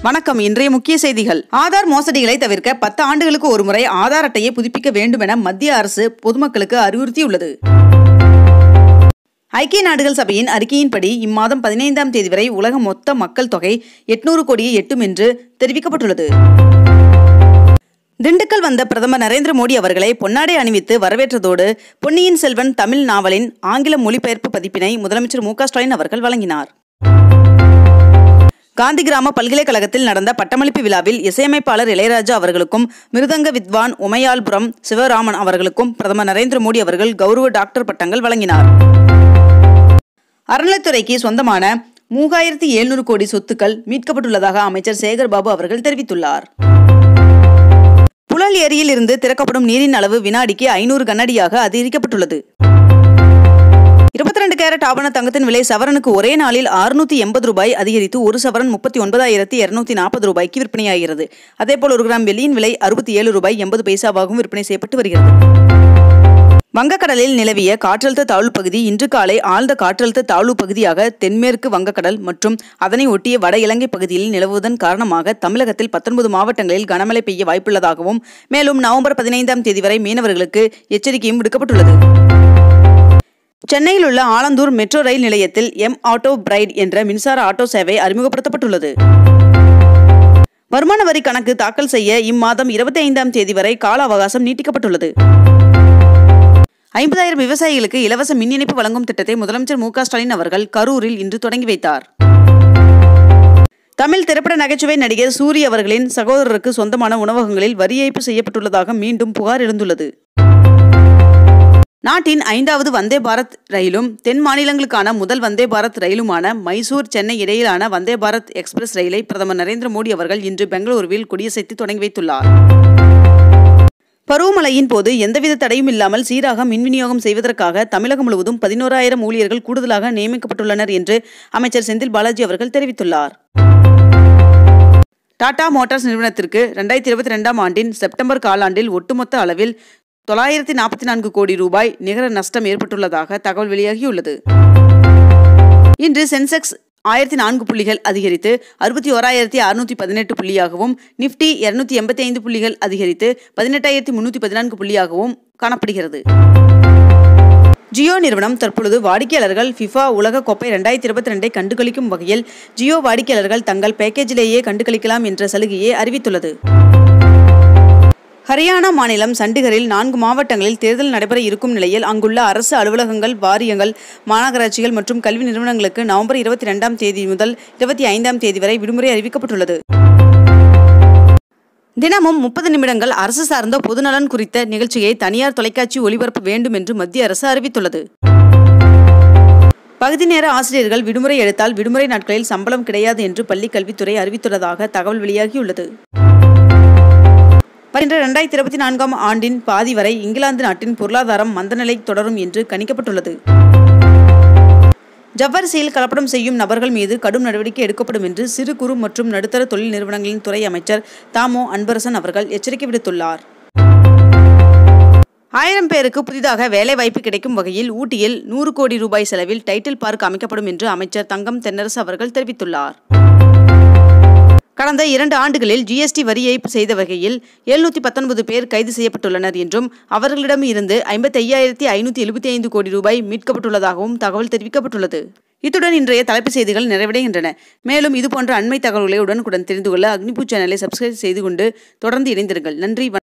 வணக்கம் இன்றைய முக்கிய செய்திகள் ஆதார் மோசடிகளை தவிர்க்க பத்து ஆண்டுகளுக்கு ஒருமுறை ஆதார் அட்டையை புதுப்பிக்க வேண்டும் என மத்திய அரசு பொதுமக்களுக்கு அறிவுறுத்தியுள்ளது ஐக்கிய நாடுகள் சபையின் அறிக்கையின்படி இம்மாதம் பதினைந்தாம் தேதி வரை உலக மொத்த மக்கள் தொகை எட்நூறு கோடியை எட்டும் என்று தெரிவிக்கப்பட்டுள்ளது திண்டுக்கல் வந்த பிரதமர் நரேந்திர மோடி அவர்களை பொன்னாடை அணிவித்து வரவேற்றதோடு பொன்னியின் செல்வன் தமிழ் நாவலின் ஆங்கில மொழிபெயர்ப்பு பதிப்பினை முதலமைச்சர் மு க ஸ்டாலின் அவர்கள் வழங்கினார் காந்தி கிராம பல்கலைக்கழகத்தில் நடந்த பட்டமளிப்பு விழாவில் இசையமைப்பாளர் இளையராஜா அவர்களுக்கும் மிருதங்க வித்வான் உமையால்புரம் சிவராமன் அவர்களுக்கும் பிரதமர் நரேந்திர மோடி அவர்கள் கௌரவ டாக்டர் பட்டங்கள் வழங்கினார் அறநிலைத்துறைக்கு சொந்தமான மூவாயிரத்தி எழுநூறு கோடி சொத்துக்கள் மீட்கப்பட்டுள்ளதாக அமைச்சர் சேகர் பாபு அவர்கள் தெரிவித்துள்ளார் புழல் ஏரியில் இருந்து திறக்கப்படும் நீரின் அளவு வினாடிக்கு ஐநூறு கனஅடியாக அதிகரிக்கப்பட்டுள்ளது இருபத்தி ரெண்டு கேரட் ஆபண தங்கத்தின் விலை சவரனுக்கு ஒரே நாளில் அறுநூத்தி எண்பது ரூபாய் அதிகரித்து ஒரு சவரன் முப்பத்தி ஒன்பதாயிரத்தி இருநூத்தி நாற்பது ரூபாய்க்கு விற்பனையாகிறது அதேபோல் ஒரு கிராம் வெள்ளியின் விலை அறுபத்தி ஏழு ரூபாய் எண்பது பைசாவாகவும் விற்பனை செய்யப்பட்டு வருகிறது வங்கக்கடலில் நிலவிய காற்றழுத்த தாழ்வு பகுதி இன்று காலை ஆழ்ந்த காற்றழுத்த தாழ்வு பகுதியாக தென்மேற்கு வங்கக்கடல் மற்றும் அதனை ஒட்டிய வட இலங்கை பகுதியில் நிலவுவதன் காரணமாக தமிழகத்தில் பத்தொன்பது மாவட்டங்களில் கனமழை பெய்ய வாய்ப்புள்ளதாகவும் மேலும் நவம்பர் பதினைந்தாம் தேதி வரை மீனவர்களுக்கு எச்சரிக்கையும் விடுக்கப்பட்டுள்ளது சென்னையில் உள்ள ஆலந்தூர் மெட்ரோ ரயில் நிலையத்தில் எம் ஆட்டோ பிரைட் என்ற மின்சார ஆட்டோ சேவை அறிமுகப்படுத்தப்பட்டுள்ளது வருமான வரி கணக்கு தாக்கல் செய்ய இம்மாதம் இருபத்தி ஐந்தாம் தேதி வரை கால அவகாசம் நீட்டிக்கப்பட்டுள்ளது ஐம்பதாயிரம் விவசாயிகளுக்கு இலவச மின் இணைப்பு வழங்கும் திட்டத்தை முதலமைச்சர் மு க ஸ்டாலின் அவர்கள் கரூரில் இன்று தொடங்கி வைத்தார் தமிழ் திரைப்பட நகைச்சுவை நடிகர் சூரி அவர்களின் சகோதரருக்கு சொந்தமான உணவகங்களில் வரி ஏய்ப்பு செய்யப்பட்டுள்ளதாக மீண்டும் புகார் எழுந்துள்ளது நாட்டின் ஐந்தாவது வந்தே பாரத் ரயிலும் தென் மாநிலங்களுக்கான முதல் வந்தே பாரத் ரயிலுமான மைசூர் சென்னை இடையிலான வந்தே பாரத் எக்ஸ்பிரஸ் ரயிலை பிரதமர் நரேந்திர மோடி அவர்கள் இன்று பெங்களூருவில் கொடியசைத்து தொடங்கி வைத்துள்ளார் பருவமழையின் போது எந்தவித தடையும் இல்லாமல் சீராக மின் விநியோகம் செய்வதற்காக தமிழகம் முழுவதும் பதினோராயிரம் ஊழியர்கள் கூடுதலாக நியமிக்கப்பட்டுள்ளனர் என்று அமைச்சர் செந்தில் பாலாஜி அவர்கள் தெரிவித்துள்ளார் டாடா மோட்டார்ஸ் நிறுவனத்திற்கு ரெண்டாயிரத்தி இருபத்தி ரெண்டாம் ஆண்டின் செப்டம்பர் காலாண்டில் ஒட்டுமொத்த அளவில் தொள்ளாயிரத்தி நாற்பத்தி நான்கு கோடி ரூபாய் நிகர நஷ்டம் ஏற்பட்டுள்ளதாக தகவல் வெளியாகியுள்ளது இன்று சென்செக்ஸ் ஆயிரத்தி நான்கு புள்ளிகள் அதிகரித்து அறுபத்தி ஓராயிரத்தி அறுநூத்தி பதினெட்டு புள்ளியாகவும் நிப்டி இருநூத்தி எண்பத்தி ஐந்து புள்ளிகள் அதிகரித்து பதினெட்டாயிரத்தி முன்னூத்தி பதினான்கு புள்ளியாகவும் காணப்படுகிறது ஜியோ நிறுவனம் தற்பொழுது வாடிக்கையாளர்கள் ஃபிஃபா உலக கோப்பை ரெண்டாயிரத்தி இருபத்தி ரெண்டை கண்டுகளிக்கும் வகையில் ஜியோ வாடிக்கையாளர்கள் தங்கள் பேக்கேஜிலேயே கண்டுகளிக்கலாம் என்ற சலுகையை அறிவித்துள்ளது ஹரியானா மாநிலம் சண்டிகரில் நான்கு மாவட்டங்களில் தேர்தல் நடைபெற இருக்கும் நிலையில் அங்குள்ள அரசு அலுவலகங்கள் வாரியங்கள் மாநகராட்சிகள் மற்றும் கல்வி நிறுவனங்களுக்கு நவம்பர் இருபத்தி ரெண்டாம் தேதி முதல் இருபத்தி ஐந்தாம் தேதி வரை விடுமுறை அறிவிக்கப்பட்டுள்ளது தினமும் முப்பது நிமிடங்கள் அரசு சார்ந்த பொதுநலன் குறித்த நிகழ்ச்சியை தனியார் தொலைக்காட்சி ஒளிபரப்ப வேண்டும் என்று மத்திய அரசு அறிவித்துள்ளது பகுதி நேர ஆசிரியர்கள் விடுமுறை எடுத்தால் விடுமுறை நாட்களில் சம்பளம் கிடையாது என்று பள்ளிக் கல்வித்துறை அறிவித்துள்ளதாக தகவல் வெளியாகியுள்ளது வருகின்ற இரண்டாயிரத்தி இருபத்தி நான்காம் ஆண்டின் பாதி வரை இங்கிலாந்து நாட்டின் பொருளாதாரம் மந்தநிலை தொடரும் என்று கணிக்கப்பட்டுள்ளது ஜவ்வரிசையில் கலப்படம் செய்யும் நபர்கள் மீது கடும் நடவடிக்கை எடுக்கப்படும் என்று சிறு குறு மற்றும் நடுத்தர தொழில் நிறுவனங்களின் துறை அமைச்சர் தாமோ அன்பரசன் அவர்கள் எச்சரிக்கை விடுத்துள்ளார் ஆயிரம் பேருக்கு புதிதாக வேலை வாய்ப்பு கிடைக்கும் வகையில் ஊட்டியில் நூறு கோடி ரூபாய் செலவில் டைட்டில் பார்க் அமைக்கப்படும் என்று அமைச்சர் தங்கம் தென்னரசு அவர்கள் தெரிவித்துள்ளார் கடந்த இரண்டு ஆண்டுகளில் ஜிஎஸ்டி வரி ஏய்ப்பு செய்த வகையில் எழுநூத்தி பத்தொன்பது பேர் கைது செய்யப்பட்டுள்ளனர் என்றும் அவர்களிடம் இருந்து ஐம்பத்தி ஐயாயிரத்தி ஐநூற்றி எழுபத்தி ஐந்து கோடி ரூபாய் மீட்கப்பட்டுள்ளதாகவும் தகவல் தெரிவிக்கப்பட்டுள்ளது இத்துடன் இன்றைய தலைப்புச் செய்திகள் நிறைவடைகின்றன மேலும் இதுபோன்ற அண்மை தகவல்களை உடனுக்குடன் தெரிந்து கொள்ள அக்னிபூ சேனலை சப்ஸ்கிரைப் செய்து கொண்டு தொடர்ந்து இணைந்திருங்கள் நன்றி